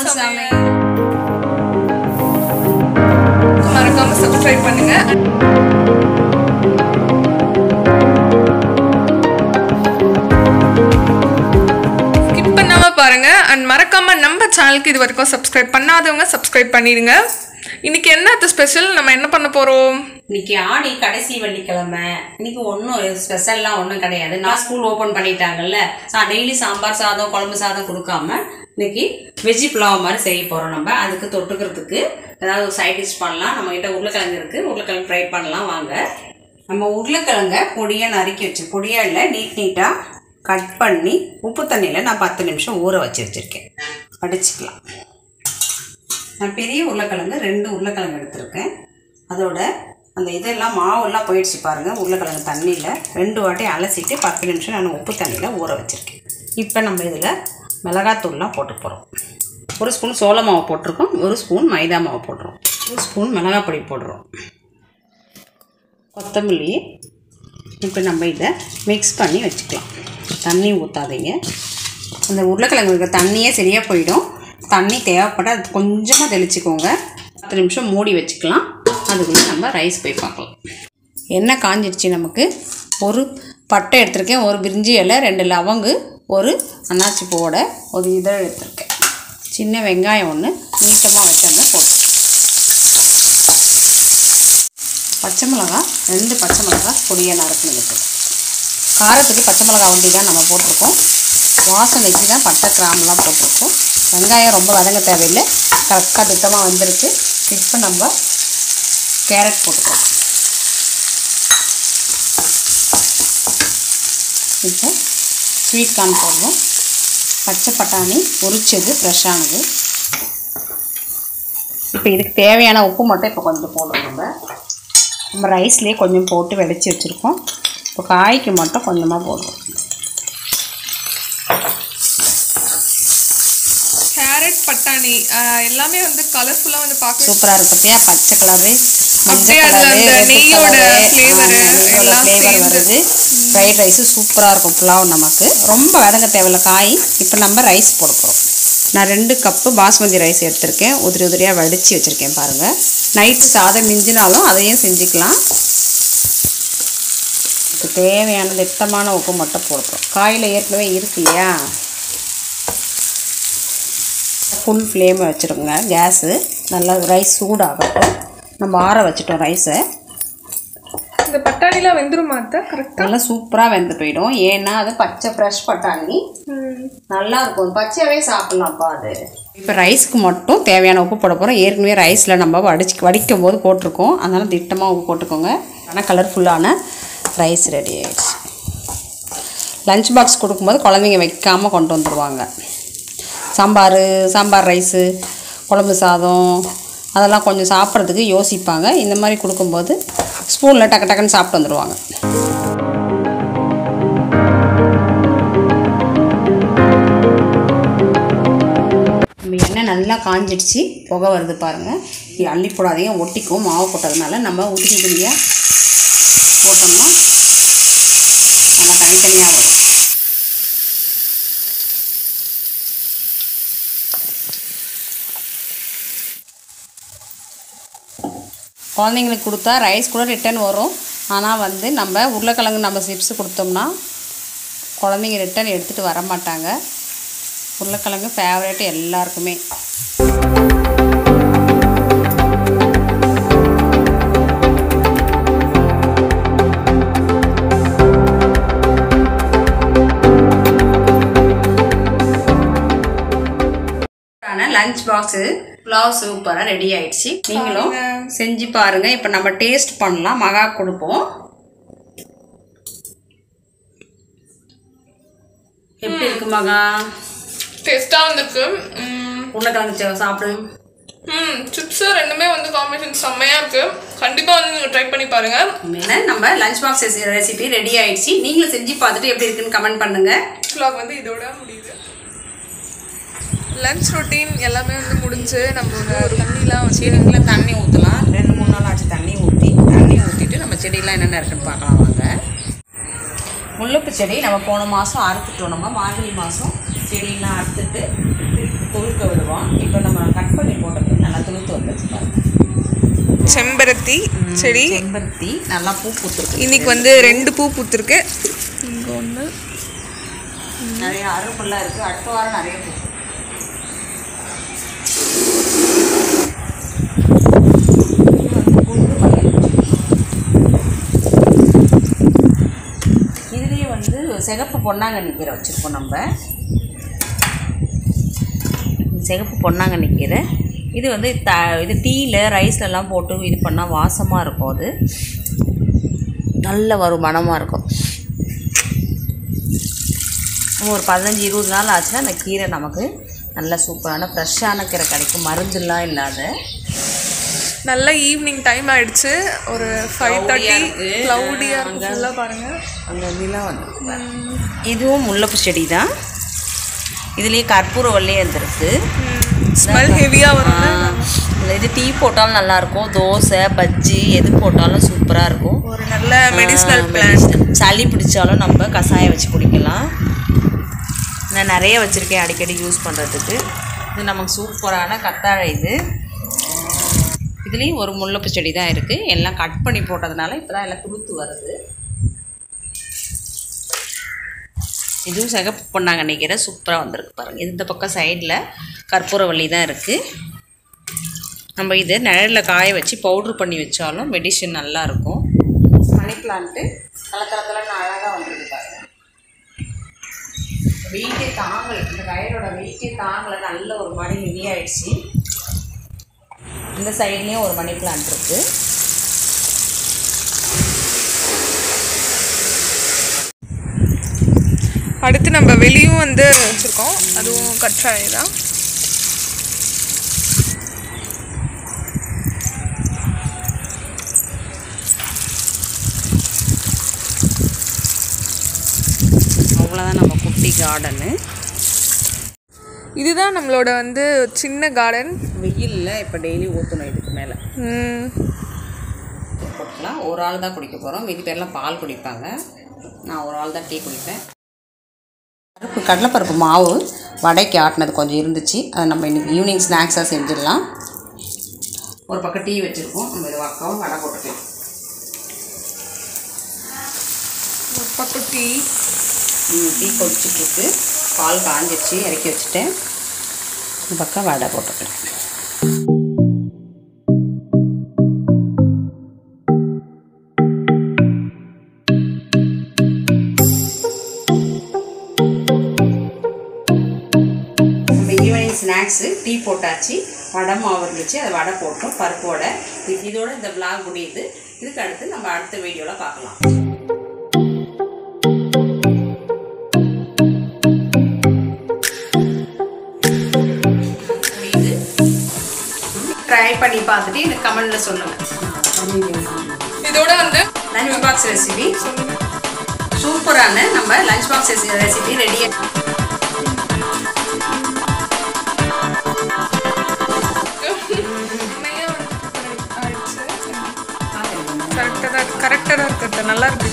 சாமி மறக்காம சப்ஸ்கிரைப் பண்ணுங்க ஸ்கிப் பண்ணாம பாருங்க அண்ட் மறக்காம நம்ம சேனலுக்கு இது வரைக்கும் சப்ஸ்கிரைப் பண்ணாதவங்க சப்ஸ்கிரைப் பண்ணிடுங்க இன்னைக்கு என்ன அது ஸ்பெஷல் நம்ம என்ன பண்ண போறோம் இன்னைக்கு ஆடி கடைசி வெள்ளிக்கிழமை இன்னைக்கு ஒன்றும் ஸ்பெஷல்லாம் ஒன்றும் கிடையாது நான் ஸ்கூல் ஓப்பன் பண்ணிட்டாங்கல்ல சா டெய்லி சாம்பார் சாதம் குழம்பு சாதம் கொடுக்காம இன்னைக்கு வெஜ்ஜி புலாவ் மாதிரி செய்ய போகிறோம் நம்ம அதுக்கு தொட்டுக்கிறதுக்கு ஏதாவது ஒரு சைட் டிஷ் பண்ணலாம் நம்ம கிட்ட உருளைக்கிழங்கு இருக்குது உருளைக்கிழங்கு ஃப்ரை பண்ணலாம் வாங்க நம்ம உருளைக்கிழங்க பொடியாக நறுக்கி வச்சு பொடியாக இல்லை நீட் நீட்டாக கட் பண்ணி உப்பு தண்ணியில் நான் பத்து நிமிஷம் ஊற வச்சு வச்சுருக்கேன் அடிச்சுக்கலாம் நான் பெரிய உருளைக்கிழங்கு ரெண்டு உருளைக்கிழங்கு எடுத்திருக்கேன் அதோட அந்த இதெல்லாம் மாவெல்லாம் போயிடுச்சு பாருங்கள் உருளைக்கிழங்கு தண்ணியில் ரெண்டு வாட்டி அலசிட்டு பத்து நிமிஷம் நான் உப்பு தண்ணியில் ஊற வச்சுருக்கேன் இப்போ நம்ம இதில் மிளகாத்தூள்லாம் போட்டு போகிறோம் ஒரு ஸ்பூன் சோள மாவு போட்டிருக்கோம் ஒரு ஸ்பூன் மைதா மாவு போடுறோம் ஒரு ஸ்பூன் மிளகாய் பொடி போடுறோம் கொத்தமல்லி இப்போ நம்ம இதை மிக்ஸ் பண்ணி வச்சுக்கலாம் தண்ணி ஊற்றாதீங்க அந்த உருளைக்கிழங்கு இருக்க தண்ணியே சரியாக போயிடும் தண்ணி தேவைப்பட அது கொஞ்சமாக தெளிச்சுக்கோங்க பத்து நிமிஷம் மூடி வச்சுக்கலாம் அதுக்குள்ளே நம்ம ரைஸ் போய் பார்க்கலாம் எண்ணெய் காஞ்சிடுச்சு நமக்கு ஒரு பட்டை எடுத்திருக்கேன் ஒரு பிரிஞ்சி இலை ரெண்டு லவங்கு ஒரு அன்னாச்சி பூவோட ஒரு இதழ் எடுத்திருக்கேன் சின்ன வெங்காயம் ஒன்று நீட்டமாக வச்சிருந்தேன் போட்டு பச்சை மிளகா ரெண்டு பச்சை மிளகா பொடியாக நறுக்கணும் காரத்துக்கு பச்சை மிளகா ஒண்டி தான் நம்ம போட்டிருக்கோம் வாசனைக்கு தான் பட்டை கிராம்பெலாம் போட்டிருக்கோம் வெங்காயம் ரொம்ப வதங்க தேவையில்லை கரெக்டாக திட்டமாக வந்திருக்கு இப்போ நம்ம கேரட் போட்டுக்கலாம் இப்போ ஸ்வீட் கார்ன் போடுறோம் பச்சை பட்டாணி உரிச்சது ஃப்ரெஷ்ஷானது இப்போ இதுக்கு தேவையான உப்பு மட்டும் இப்போ கொஞ்சம் போடுறோம் நம்ம நம்ம ரைஸ்லேயே கொஞ்சம் போட்டு வெடிச்சு வச்சுருக்கோம் இப்போ காய்க்கு மட்டும் கொஞ்சமாக போடுறோம் கேரட் பட்டாணி ஆஹ் எல்லாமே வந்து கலர்ஃபுல்லா வந்து பார்க்க சூப்பராக இருக்கு பார்த்தியா பச்சை கலரு மஞ்சள் அப்படியே அதுல கலரு அந்த ரெட் நெய்யோட கலரு flavour எல்லாம் ஃப்ளேவர் சேர்ந்து. வருது ஃப்ரைட் ரைஸு சூப்பராக இருக்கும் புலாவ் நமக்கு ரொம்ப வதங்க தேவையில்ல காய் இப்போ நம்ம ரைஸ் போட போகிறோம் நான் ரெண்டு கப்பு பாஸ்மதி ரைஸ் எடுத்திருக்கேன் உதிரி உதிரியாக வடித்து வச்சுருக்கேன் பாருங்கள் நைட்டு சாதம் மிஞ்சினாலும் அதையும் செஞ்சுக்கலாம் இதுக்கு தேவையான திட்டமான உப்பு மட்டும் போடுறோம் காயில் ஏற்கனவே இருக்கு இல்லையா ஃபுல் ஃப்ளேம் வச்சுருங்க கேஸு நல்லா ரைஸ் சூடாகட்டும் நம்ம ஆற வச்சுட்டோம் ரைஸை இந்த பட்டாணிலாம் வெந்துருமா அத்தை கரெக்டா நல்லா சூப்பராக வெந்து போயிடும் ஏன்னா அது பச்சை ஃப்ரெஷ் பட்டாணி நல்லா இருக்கும் பச்சையாகவே சாப்பிட்லாம்ப்பா அது இப்போ ரைஸ்க்கு மட்டும் தேவையான உப்பு போட போகிறோம் ஏற்கனவே ரைஸில் நம்ம வடிச்சு வடிக்கும் போது போட்டிருக்கோம் அதனால் திட்டமாக உப்பு போட்டுக்கோங்க ஆனால் கலர்ஃபுல்லான ரைஸ் ரெடி ஆயிடுச்சு லஞ்ச் பாக்ஸ் கொடுக்கும்போது குழந்தைங்க வைக்காமல் கொண்டு வந்துடுவாங்க சாம்பார் சாம்பார் ரைஸு குழம்பு சாதம் அதெல்லாம் கொஞ்சம் சாப்பிட்றதுக்கு யோசிப்பாங்க இந்த மாதிரி கொடுக்கும்போது ஸ்பூனில் டக்கு டக்குன்னு சாப்பிட்டு வந்துடுவாங்க நம்ம எண்ணெய் நல்லா காஞ்சிடுச்சு புகை வருது பாருங்கள் இது அள்ளி போடாதீங்க ஒட்டிக்கும் மாவு போட்டதுனால நம்ம உதிரி உதிரியாக போட்டோம்னா நல்லா தனித்தனியாக வரும் குழந்தைங்களுக்கு கொடுத்தா ரைஸ் கூட ரிட்டர்ன் வரும் ஆனால் வந்து நம்ம உருளைக்கிழங்கு நம்ம சிப்ஸ் கொடுத்தோம்னா குழந்தைங்க ரிட்டர்ன் எடுத்துகிட்டு வர மாட்டாங்க உருளைக்கிழங்கு ஃபேவரேட் எல்லாருக்குமே லஞ்ச் பாக்ஸு புலாவ் சூப்பராக ரெடி ஆயிடுச்சு நீங்களும் செஞ்சு பாருங்க இப்போ நம்ம டேஸ்ட் பண்ணலாம் மகா கொடுப்போம் எப்படி இருக்கு மகா டேஸ்டா வந்திருக்கு ம், உருளைக்கிழங்கு சே- சாப்பிடு ம் சிப்ஸ் ரெண்டுமே வந்து காம்பினேஷன் செம்மையா இருக்கு கண்டிப்பா வந்து நீங்க ட்ரை பண்ணி பாருங்க உண்மையில நம்ம லஞ்ச் பாக்ஸ் ரெசிபி ரெடி ஆயிடுச்சு நீங்களும் செஞ்சு பார்த்துட்டு எப்படி இருக்குன்னு கமெண்ட் பண்ணுங்க vlog வந்து இதோட முடியுது லஞ்ச் ரொட்டீன் எல்லாமே வந்து முடிஞ்சு நம்ம ஒரு தண்ணிலாம் வச்சு செடிக்கெல்லாம் தண்ணி ஊற்றலாம் ரெண்டு மூணு நாள் ஆச்சு தண்ணி ஊற்றி தண்ணி ஊற்றிட்டு நம்ம செடியெல்லாம் என்னென்ன இருக்குன்னு பார்க்கலாம் வாங்க முல்லைப்பூ செடி நம்ம போன மாதம் அறுத்துட்டோம் நம்ம மார்கழி மாதம் செடியெல்லாம் அறுத்துட்டு துளுக்க விடுவோம் இப்போ நம்ம கட் பண்ணி போட்டது நல்லா துளுத்து வந்துச்சு பாருங்க செம்பருத்தி செடி செம்பருத்தி நல்லா பூ பூத்துருக்கு இன்னைக்கு வந்து ரெண்டு பூ பூத்துருக்கு இங்கே ஒன்று நிறைய அரும்பெல்லாம் இருக்குது அடுத்த வாரம் நிறைய பூ இதுலேயே வந்து சிகப்பு பொன்னாங்கண்ணி கீரை வச்சுருக்கோம் நம்ம சிகப்பு பொன்னாங்கண்ணி கீரை இது வந்து த இது டீயில் ரைஸ்லலாம் போட்டு இது பண்ணால் வாசமாக இருக்கும் அது நல்ல வரும் மணமாக இருக்கும் நம்ம ஒரு பதினஞ்சு இருபது நாள் ஆச்சுன்னா அந்த கீரை நமக்கு நல்ல சூப்பரான ஃப்ரெஷ்ஷான கீரை கிடைக்கும் மருந்துலாம் இல்லாத நல்ல ஈவினிங் டைம் ஆயிடுச்சு ஒரு ஃபைவ் Cloudy-ஆ தேர்ட்டி இருக்கு. க்ளவுடியாக அங்க- இருக்கு ஃபுல்லாக பாருங்கள் அந்த நிலம் வந்து இதுவும் முல்லைப்பூ செடி தான் இதுலேயே கற்பூரவல்லே இருந்திருக்கு ஸ்மெல் ஹெவியாக வரும் ஆ, இது டீ போட்டாலும் நல்லாயிருக்கும் தோசை பஜ்ஜி எது போட்டாலும் சூப்பராக இருக்கும் ஒரு நல்ல மெடிசினல் ஆ, பிளான்ட் medicine. சளி பிடிச்சாலும் நம்ம கஷாயம் வச்சு குடிக்கலாம் நான் நிறைய வச்சுருக்கேன் அடிக்கடி யூஸ் பண்ணுறதுக்கு இது நமக்கு சூப்பரான கத்தாழை இது இதுலேயும் ஒரு முல்லைப்பூ செடி தான் இருக்குது எல்லாம் கட் பண்ணி போட்டதுனால இப்போ தான் எல்லாம் துளுத்து வருது இதுவும் சிகப்பு பொன்னாங்க நினைக்கிற சூப்பராக வந்திருக்கு பாருங்கள் இந்த பக்கம் சைடில் கற்பூரவள்ளி தான் இருக்குது நம்ம இதை நிழலில் காய வச்சு பவுட்ரு பண்ணி வச்சாலும் மெடிஷன் நல்லா இருக்கும் மணி பிளான்ட்டு கலக்கலக்கலன்னு அழகாக வந்துருக்கு பாருங்க வெயிட்டே தாங்கலை இந்த கயரோட வெயிட்டே தாங்கலை நல்ல ஒரு மணி ஹெவி ஆயிடுச்சு இந்த சைட்லேயும் ஒரு மணி பிளான்ட் இருக்குது அடுத்து நம்ம வெளியும் வந்து வச்சுருக்கோம் அதுவும் கற்றாழை தான் அவ்வளோதான் நம்ம குட்டி கார்டனு இதுதான் நம்மளோட வந்து சின்ன கார்டன் வெயிலில் இப்போ டெய்லி ஊற்றணும் இதுக்கு மேலே போட்டுக்கலாம் ஒரு ஆள் தான் குடிக்க போகிறோம் மீதி பேர்லாம் பால் குடிப்பாங்க நான் ஒரு ஆள் தான் டீ குடிப்பேன் பருப்பு கடலைப்பருப்பு மாவு வடைக்கு ஆட்டினது கொஞ்சம் இருந்துச்சு அதை நம்ம இன்றைக்கி ஈவினிங் ஸ்நாக்ஸாக செஞ்சிடலாம் ஒரு பக்கம் டீ வச்சுருக்கோம் நம்ம இது பக்கம் வடை போட்டுக்கலாம் ஒரு பக்கம் டீ ம், டீ கொதிச்சிட்ருக்கு பால் காஞ்சிடுச்சு இறக்கி வச்சுட்டேன் இந்த பக்கம் வடை போட்டுக்கலாம் நம்ம ஈவினிங் ஸ்நாக்ஸு டீ போட்டாச்சு வடை மாவு இருந்துச்சு அதை வடை போட்டோம் பருப்பு வடை இது- இதோட இந்த vlog முடியுது இதுக்கு அடுத்து நம்ம அடுத்த வீடியோவில் பார்க்கலாம் முடியுது ட்ரை பண்ணி பார்த்துட்டு எனக்கு கமெண்டில் சொல்லுங்கள் இதோட வந்து லஞ்ச் பாக்ஸ் ரெசிபி சூப்பரான நம்ம லஞ்ச் பாக்ஸ் ரெசிபி ரெடி உண்மையா வந்து ஆயிடுச்சு கரெக்டாக தான் கரெக்டாக தான் இருக்கிறது நல்லா இருக்கு